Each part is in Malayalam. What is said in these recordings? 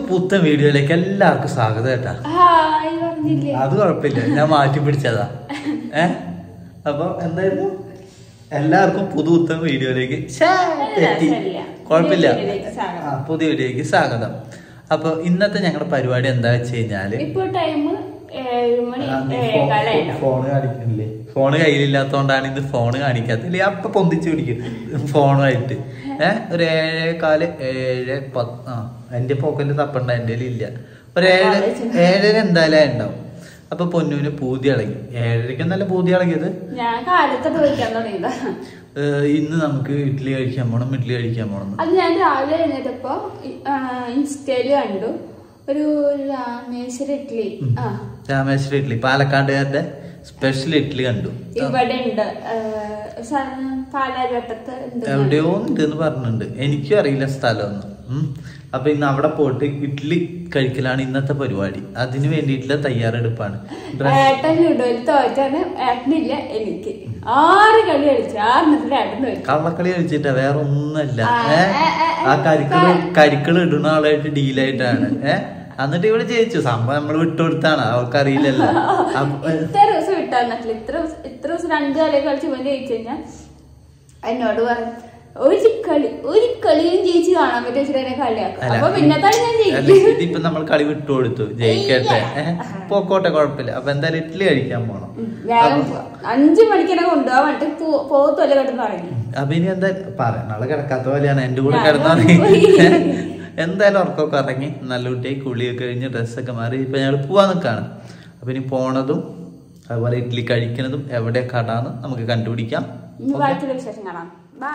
പുത്തൻ വീഡിയോയിലേക്ക് എല്ലാവർക്കും സ്വാഗതം കേട്ടാ ഹായ് പറഞ്ഞില്ലേ അത് കുഴപ്പമില്ല ഞാൻ മാറ്റി പിടിച്ചതാ ഏ അപ്പൊ എന്തായിരുന്നു എല്ലാവർക്കും പുതു പുത്തൻ വീഡിയോയിലേക്ക് ശ്ശേ, തെറ്റി ശരിയാ. കുഴപ്പമില്ല പുതിയ വീഡിയോയിലേക്ക് സ്വാഗതം. ആ പുതിയ വീഡിയോയിലേക്ക് സ്വാഗതം അപ്പൊ ഇന്നത്തെ ഞങ്ങളുടെ പരിപാടി എന്താ വെച്ച് കഴിഞ്ഞാല് ഇപ്പൊ ടൈം ഏഴ് മണി ഏഴേകാലായിട്ടുണ്ടാവും ഫോണ് കാണിക്കുന്നില്ലേ ഫോണ് കയ്യിലില്ലാത്തോണ്ടാണ് ഇന്ന് ഫോണ് കാണിക്കാത്തില്ലേ അപ്പൊ പൊന്തിച്ച് പിടിക്കും ഫോണുമായിട്ട് ഏഹ് ഒരു ഏഴേകാല് ഏഴ് പത്ത് ആ എന്റെ പോക്കറ്റിൽ തപ്പണ്ട എന്റെ ഇല്ല ഒരു ഏഴ് ഏഴര എന്തായാലും ഉണ്ടാവും അപ്പൊ പൊന്നുവിന് പൂതി ഇളകി ഏഴരയ്ക്ക് നല്ല പൂതി ഇളകിയത് ഞാൻ കാലത്തോട്ട് ചോദിക്കാൻ തുടങ്ങിയതാ ഏഹ് ഇന്ന് നമുക്ക് ഇഡ്ഡലി കഴിക്കാൻ പോണം ഇഡ്ഡലി കഴിക്കാൻ പോണം അത് ഞാൻ രാവിലെ എഴുന്നേറ്റപ്പോ ഇൻസ്റ്റയില് കണ്ടു ഒരു രാമേശ്വര ഇഡ്ഡലി ആ രാമേശ്വരം ഇഡ്ഡലി പാലക്കാടുകാരുടെ സ്പെഷ്യൽ ഇഡ്ഡലി കണ്ടു ഇവിടെ ഉണ്ട് പാലാരിവട്ടത്ത് ഉണ്ട് എവിടെയോ ഉണ്ടെന്ന് പറഞ്ഞിട്ടുണ്ട് എനിക്കും അറിയില്ല സ്ഥലമൊന്നും ഉം. അപ്പൊ ഇന്ന് അവിടെ പോയിട്ട് ഇഡ്ഡലി കഴിക്കലാണ് ഇന്നത്തെ പരിപാടി അതിന് വേണ്ടിയിട്ടുള്ള തയ്യാറെടുപ്പാണ് ഡ്രസ് ഏട്ടൻ ലുഡോയിൽ തോറ്റാണ് ഏട്ടനില്ല എനിക്ക് ആറ് കളി കളിച്ചു ആറിനത്തിൽ ഏട്ടൻ തോറ്റു കള്ളക്കളി കളിച്ചിട്ടാ വേറെ ഒന്നല്ല ആ, ഏ ഏ, ഏ, ആ കരിക്കള് കരിക്കള് ഇടുന്ന ആളായിട്ട് ഡീലായിട്ടാണ് ഏ എന്നിട്ട് ഇവിടെ ജയിച്ചു സംഭവം നമ്മൾ വിട്ടുകൊടുത്താണ് അവർക്കറിയില്ലല്ലോ അപ്പൊ ഇത്ര ദിവസം വിട്ടാന്നിട്ടില്ല ഇത്ര ദിവസം- ഇത്ര ദിവസം രണ്ട് കളി കളിച്ച് ഇവൻ ജയിച്ചു കഴിഞ്ഞാൽ എന്നോട് പറഞ്ഞു ഒരു കളി ഒരു കളിയും ജയിച്ച് കാണാൻ പറ്റും വെച്ചിട്ട് എന്നെ കളിയാക്കും അല്ല, അപ്പൊ പിന്നത്തെ കളി ഞാൻ അല്ല, ജയിക്കും ഇതിപ്പോ നമ്മൾ കളി വിട്ടുകൊടുത്തു ജയിക്കട്ടെ ഏ പോക്കോട്ടെ കുഴപ്പമില്ല അപ്പൊ എന്തായാലും ഇഡ്ഡലി കഴിക്കാൻ പോണം ഉം, വേഗം പോ. അഞ്ചു മണിക്കെന്നെ കൊണ്ടുപോകാൻ വേണ്ടിട്ട് പോത്തൊല്ല കിടന്ന് ഇറങ്ങി അപ്പൊ ഇനി എന്താ പറയാ നാളെ കിടക്കാത്ത പോലെയാണ് എന്റെ കൂടെ ഞാൻ കിടന്നാണ് പോയി. എന്തായാലും ഉറക്കമൊക്കെ ഇറങ്ങി നല്ല കുട്ടിയായി കുളിയൊക്കെ കഴിഞ്ഞ് ഡ്രസ്സൊക്കെ മാറി ഇപ്പൊ ഞങ്ങൾ പോവാൻ നിൽക്കാണ് അപ്പൊ ഇനി പോണതും അതുപോലെ ഇഡ്ഡലി കഴിക്കുന്നതും എവിടെ കടാന്ന് നമുക്ക് കണ്ടുപിടിക്കാം ഇനി ബാക്കിയുള്ള വിശേഷം കാണാം ബൈ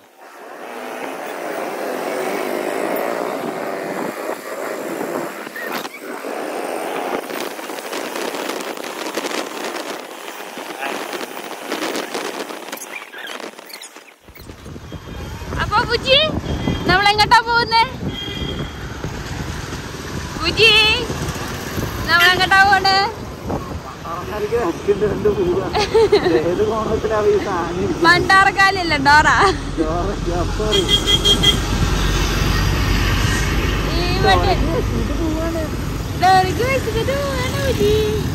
അപ്പൊ ബുജി നമ്മൾ എങ്ങോട്ടാ പോകുന്നേ ബുജി നമ്മൾ എങ്ങോട്ടാ പോണേ മണ്ടാർക്കാലല്ല ഡോറ ഈ മറ്റേ ഡോറയ്ക്ക് വെച്ചിട്ട് പോവാണ് ബുജി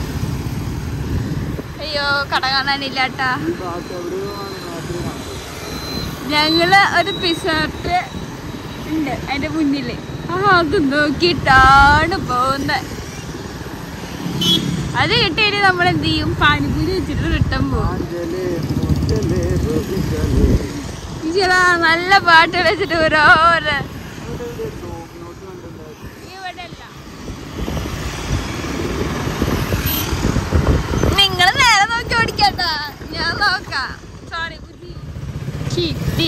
അയ്യോ കട കാണാനില്ലാട്ടാ ഞങ്ങള് ഒരു പിസോട്ട് ഉണ്ട് അതിന്റെ മുന്നില് ആ അത് നോക്കിയിട്ടാണ് പോകുന്നത് അത് കിട്ടിയിട്ട് നമ്മൾ എന്ത് ചെയ്യും പാനിപ്പൂരി വെച്ചിട്ട് റിട്ടേൺ പോകും ഈശ്വരാ, നല്ല പാട്ട് വെച്ചിട്ട് ഓരോരോ ഇവിടെയല്ല. നിങ്ങൾ നേരെ നോക്കി ഓടിക്കട്ടാ ഞാൻ നോക്കാം സോറി ബുദ്ധി കിട്ടി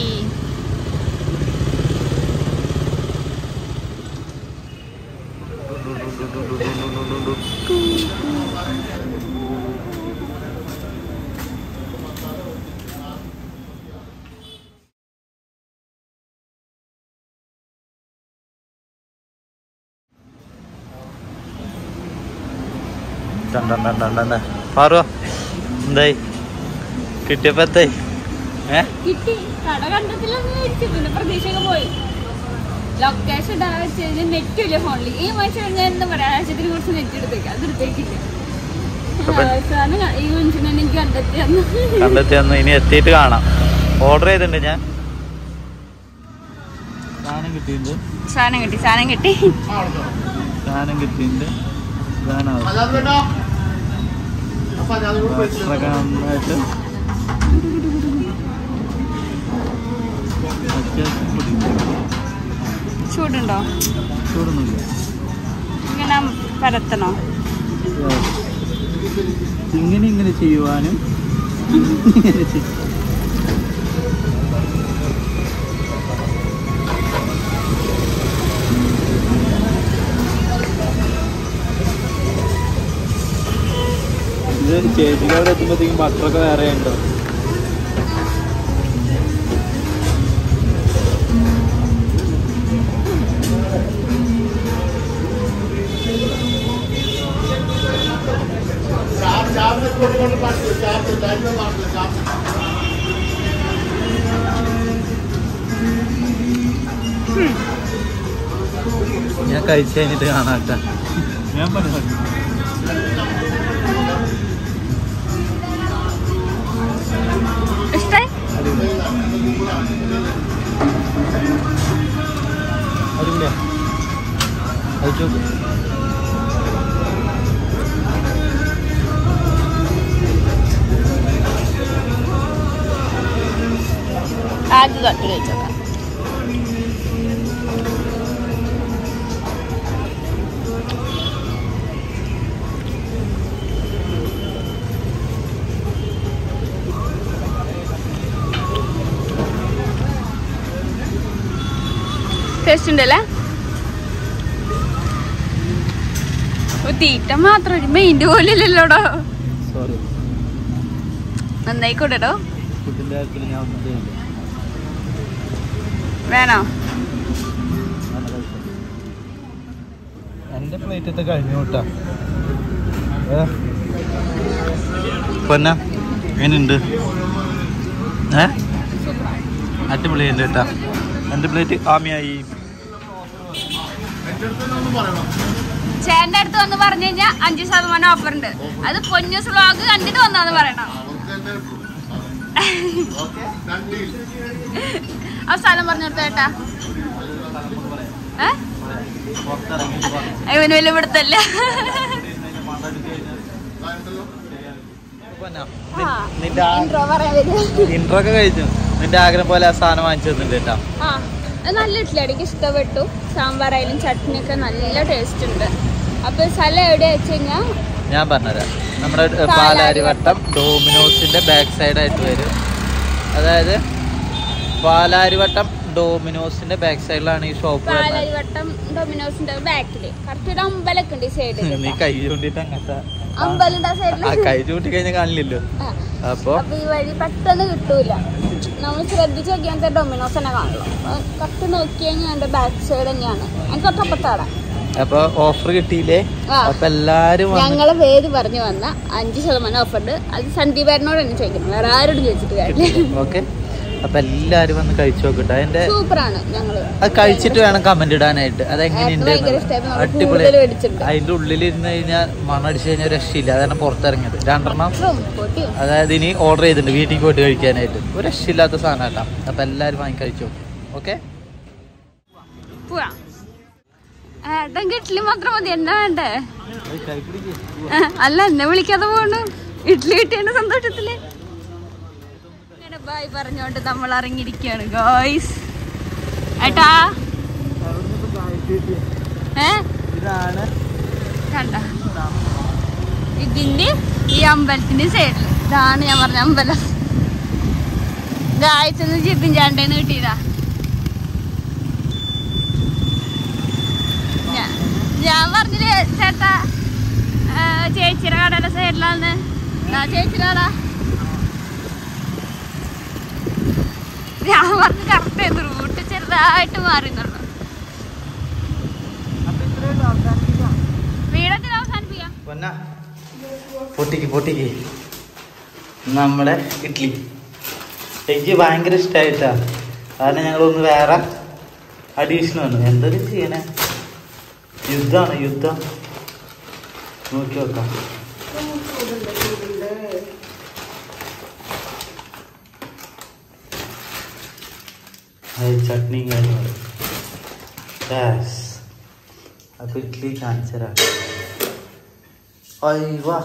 പാറോ എന്തായി കിട്ടിയപ്പോ എത്തായി ഏ കിട്ടി കട കണ്ടത്തിലൊന്നും മേടിച്ചു പിന്നെ പ്രതീക്ഷയൊക്കെ പോയി ലൊക്കേഷൻ ഇടാൻ വെച്ചത് നെറ്റ് ഇല്ല ഫോണിൽ ഈ മനുഷ്യൻ ഞാൻ എന്താ പറയാ ആഴ്ചത്തിന് കുറച്ച് നെറ്റ് എടുത്തേക്ക് അത് എടുത്തേക്കില്ല അപ്പൊ- അവസാനം ക- ഈ മനുഷ്യനെ എനിക്ക് കണ്ടെത്തി അന്ന് കണ്ടെത്തി ഒന്ന് ഇനി എത്തിയിട്ട് കാണാം ഓർഡർ ചെയ്തിട്ടുണ്ട് ഞാൻ സാധനം കിട്ടിയിട്ടുണ്ട് സാധനം കിട്ടി സാധനം കിട്ടി സാധനം കിട്ടിയിട്ടുണ്ട് സാധനം ഭക്ഷണമൊക്കെ നന്നായിട്ട് അത്യാവശ്യം പിടിക്കും. ചൂടുണ്ടോ ചൂടൊന്നുമില്ല ഇങ്ങനെ പരത്തണോ ഇങ്ങനെ ഇങ്ങനെ ചെയ്യുവാനും ഇങ്ങനെ ചെയ്യ- ഇത് ചേച്ചിക്കവിടെ എത്തുമ്പോഴത്തേക്കും ബട്ടറൊക്കെ വേറെ ഉണ്ടോ ഞാൻ കഴിച്ച് കഴിഞ്ഞിട്ട് കാണാട്ടെ ഞാൻ പറഞ്ഞു ഇഷ്ടായി അടിപൊളിയാ കഴിച്ചു ആദ്യം തൊട്ട് കഴിച്ചോക്കാം ടേസ്റ്റ് ഉണ്ടല്ലേ ഓ, തീറ്റ മാത്രം ഒരു മെയിൻ്റെ പോലും ഇല്ലല്ലോടോ സോറി നന്നായിക്കോട്ടെടോ ഫുഡിൻ്റെ കാര്യത്തിൽ ഞാൻ ഒന്നും ചെയ്യില്ല വേണോ എൻ്റെ പ്ലേറ്റത്തെ കഴിഞ്ഞു കേട്ടാ പൊന്ന എങ്ങനെയുണ്ട് ഏ അടിപൊളിയുണ്ട് കേട്ടാ എൻ്റെ പ്ലേറ്റ് ആമിയായി ചേട്ടന്റെ അടുത്ത് വന്ന് പറഞ്ഞു കഴിഞ്ഞാൽ അഞ്ച് ശതമാനം ഓഫർ ഉണ്ട് അത് പൊന്നൂസ് വ്ളോഗ് കണ്ടിട്ട് വന്നാന്ന് പറയണം ആ സ്ഥലം പറഞ്ഞു കൊടുത്ത ചേട്ടാ ഏ? ഇവന് വലിയ പിടുത്തല്ല ആ, നിന്റെ intro പറയാൻ വരും. ഇൻട്രോ ഒക്കെ കഴിച്ചു നിന്റെ ആഗ്രഹം പോലെ ആ സാധനം വാങ്ങിച്ചു തന്നിട്ടുണ്ട് കേട്ടാ ആ അത് നല്ല ഇഡ്ഡലി എനിക്ക് ഇഷ്ടപ്പെട്ടു സാമ്പാറായാലും ചട്നി ഒക്കെ നല്ല ടേസ്റ്റ് ഉണ്ട് അപ്പൊ സ്ഥലം എവിടെയാ വെച്ച് കഴിഞ്ഞാൽ ഞാൻ പറഞ്ഞുതരാം നമ്മുടെ ഏ, പാലാരിവട്ടം. പാലാരിവട്ടം ഡോമിനോസിന്റെ ബാക്ക് സൈഡ് ആയിട്ട് വരും അതായത് പാലാരിവട്ടം ഡോമിനോസിന്റെ ബാക്ക് സൈഡിലാണ് ഈ ഷോപ്പ് വരുന്നത് പാലാരിവട്ടം ഡൊമിനോസിന്റെ ബാക്കില് കറക്റ്റ് ഒരു അമ്പലമൊക്കെ ഉണ്ട് ഈ നീ സൈഡിൽ കൈ ചൂണ്ടിട്ട് അങ്ങനത്തെ അമ്പലം ആ സൈഡിൽ കൈ ചൂണ്ടി കഴിഞ്ഞാൽ കാണില്ലല്ലോ അപ്പൊ അപ്പൊ ഈ വഴി പെട്ടെന്ന് കിട്ടൂല നമ്മൾ ശ്രദ്ധിച്ച് നോക്കിയാൽ ഡൊമിനോസ് തന്നെ കാണുള്ളൂ കറക്റ്റ് നോക്കി കഴിഞ്ഞാൽ എന്റെ ബാക്ക് സൈഡ് തന്നെയാണ് എനിക്ക് തൊട്ടപ്പത്താടാ അപ്പൊ ഓഫർ കിട്ടിയില്ലേ ആ. അപ്പൊ എല്ലാരും വന്ന് ഞങ്ങളെ പേര് പറഞ്ഞു വന്ന അഞ്ച് ശതമാനം ഓഫർ ഉണ്ട് അത് സന്ദീപേരനോട് തന്നെ ചോദിക്കണം വേറെ ആരോടും ചോദിച്ചിട്ട് കാര്യമില്ല ഓക്കെ അപ്പൊ എല്ലാരും വന്ന് കഴിച്ചു നോക്കട്ടെ അതിന്റെ സൂപ്പറാണ് ഞങ്ങള് അത് കഴിച്ചിട്ട് വേണം കമന്റ് ഇടാനായിട്ട് അതെങ്ങനെയുണ്ട് ഏട്ടന് ഭയങ്കര ഇഷ്ടായിരുന്നു. നമ്മള് അടിപൊളി കൂടുതല് മേടിച്ചിട്ടുണ്ട്. അതിന്റെ ഉള്ളിൽ ഇരുന്ന് കഴിഞ്ഞാൽ മണടിച്ചു കഴിഞ്ഞാൽ രക്ഷയില്ല അതാണ് പുറത്തിറങ്ങിയത് രണ്ടെണ്ണം ഉം, പൊട്ടിയോ? അതായത് ഇനി ഓർഡർ ചെയ്തിട്ടുണ്ട് വീട്ടിൽ പോയിട്ട് കഴിക്കാനായിട്ട് ഒരു രക്ഷയില്ലാത്ത സാധനം കേട്ടോ അപ്പൊ എല്ലാരും വാങ്ങി കഴിച്ചു ഓക്കെ പോവാ ഏട്ടൻ ഇഡ്ഡലി മാത്രം മതി എന്നാ വേണ്ടേ ആ, അല്ല എന്നെ വിളിക്കാതെ പോണു ഇഡ്ഡലി കിട്ടിയതിന്റെ സന്തോഷത്തില് അങ്ങനെ ബായ് പറഞ്ഞോണ്ട് നമ്മൾ ഇറങ്ങിയിരിക്കുകയാണ് ഗോയ്സ് ഏട്ടാ ഏ ഇതാണ് കണ്ട ഇതിന്റെ ഈ അമ്പലത്തിന്റെ സൈഡിൽ ഇതാണ് ഞാൻ പറഞ്ഞ അമ്പലം ഗായച്ചെന്ന് ജിബിൻ ചാണ്ടേന്ന് കിട്ടിയതാ ഞാ- ഞാൻ പറഞ്ഞില്ലേ ചേട്ടാ ആ, ചേച്ചിയുടെ കടയുടെ സൈഡിലാന്ന് ദാ ചേച്ചിയുടെ കട ഞാൻ പറഞ്ഞ് കറക്റ്റ് റൂട്ട് ചെറുതായിട്ട് മാറിന്നുള്ളു വീടത്തിൽ അവസാനിപ്പിക്കാം പൊന്ന പൊട്ടിക്ക് പൊട്ടിക്ക് നമ്മുടെ ഇഡ്ഡലി എനിക്ക് ഭയങ്കര ഇഷ്ടമായിട്ടാ കാരണം ഞങ്ങളൊന്ന് വേറെ അഡീഷണൽ ആണ് എന്തൊരു ചെയ്യണേ യുദ്ധമാണ് യുദ്ധം നോക്കി നോക്കാം അത് ചട്നിയും കാര്യങ്ങളും യെസ് അപ്പൊ ഇഡ്ഡലി കാണിച്ചരാ അയ്യവാ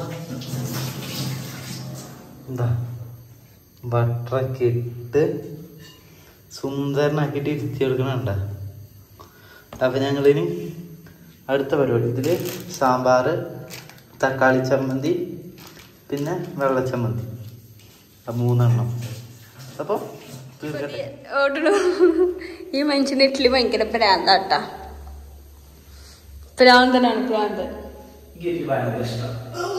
എന്താ ബട്ടറൊക്കെ ഇട്ട് സുന്ദരനാക്കിയിട്ട് ഇരുത്തി എടുക്കണണ്ട അപ്പൊ ഞങ്ങളിനി അടുത്ത പരിപാടി ഇതില് സാമ്പാർ തക്കാളി ചമ്മന്തി പിന്നെ വെള്ളച്ചമ്മന്തി ആ മൂന്നെണ്ണം അപ്പോൾ തീർക്കട്ടെ ഓടണു ഈ മനുഷ്യന് ഇഡ്ഡലി ഭയങ്കര പ്രാന്താട്ടാ പ്രാന്തനാണ് പ്രാന്തൻ എനിക്ക് ഭയങ്കര ഇഷ്ടം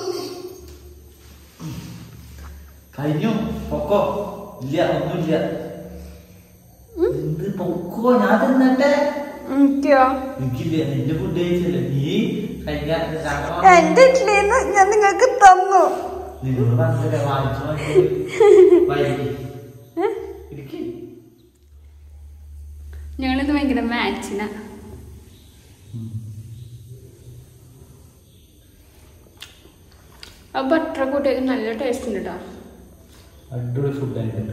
കഴിഞ്ഞു പൊക്കോ ഇല്ല ഒന്നുമില്ല എന്ത് പൊക്കോ ഞാൻ തിന്നട്ടെ എനിക്കോ എനിക്കില്ല നിന്റെ ഫുഡ് കഴിച്ചില്ല നീ കഴിക്കാൻ എന്റെ ഇഡ്ഡലിന്ന് ഞാൻ നിങ്ങൾക്ക് തന്നു നിന്നോട് പറഞ്ഞില്ല വാങ്ങിച്ചു വാങ്ങിച്ചു ഇരിക്ക് ഞങ്ങളിത് ഭയങ്കര മാച്ചിന ആ ബട്ടർ കൂട്ടിയൊക്കെ നല്ല ടേസ്റ്റ് ഉണ്ട് കേട്ടോ അടിപൊളി ഫുഡ് ആയിട്ടുണ്ട്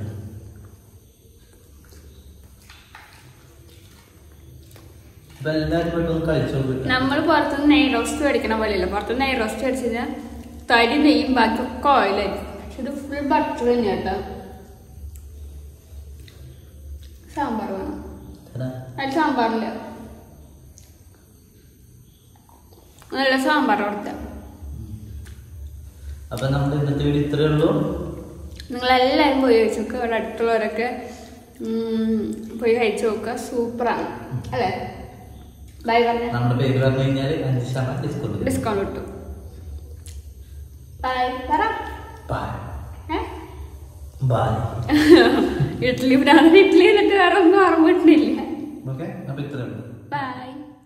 അപ്പൊ എല്ലാവരും പെട്ടെന്ന് കഴിച്ചോണ്ട് നമ്മൾ പുറത്തുനിന്ന് നെയ് റോസ്റ്റ് മേടിക്കണ പോലെയല്ല പുറത്തുനിന്ന് നെയ് റോസ്റ്റ് മേടിച്ചു കഴിഞ്ഞാൽ തരി നെയ്യും ബാക്കിയൊക്കെ ഓയിലായിരിക്കും പക്ഷെ ഇത് ഫുൾ ബട്ടർ തന്നെയാണ് കേട്ടോ സാമ്പാർ വേണം അതിൽ സാമ്പാറില്ല നല്ല സാമ്പാർ കൊടുത്ത അപ്പൊ നമ്മുടെ ഇന്നത്തെ വീഡിയോ ഇത്രയേ ഉള്ളൂ നിങ്ങളെല്ലാവരും പോയി കഴിച്ചു നോക്കുക ഇവിടെ അടുത്തുള്ളവരൊക്കെ ഉം, പോയി കഴിച്ചു നോക്കുക സൂപ്പറാണ് അല്ലേ ബൈ പറഞ്ഞ നമ്മുടെ പേര് പറഞ്ഞു കഴിഞ്ഞാൽ അഞ്ച് ശതമാനം ഡിസ്കൗണ്ട് ഡിസ്കൗണ്ട് കിട്ടും ബൈ പറ ബൈ ഏ ബൈ ഇഡ്ഡലി ഭ്രാന്ത് ഇഡ്ഡലി എന്നിട്ട് വേറെ ഒന്നും ഓർമ്മ കിട്ടുന്നില്ല ഓക്കെ അപ്പൊ ഇത്രയേ ഉള്ളൂ ബൈ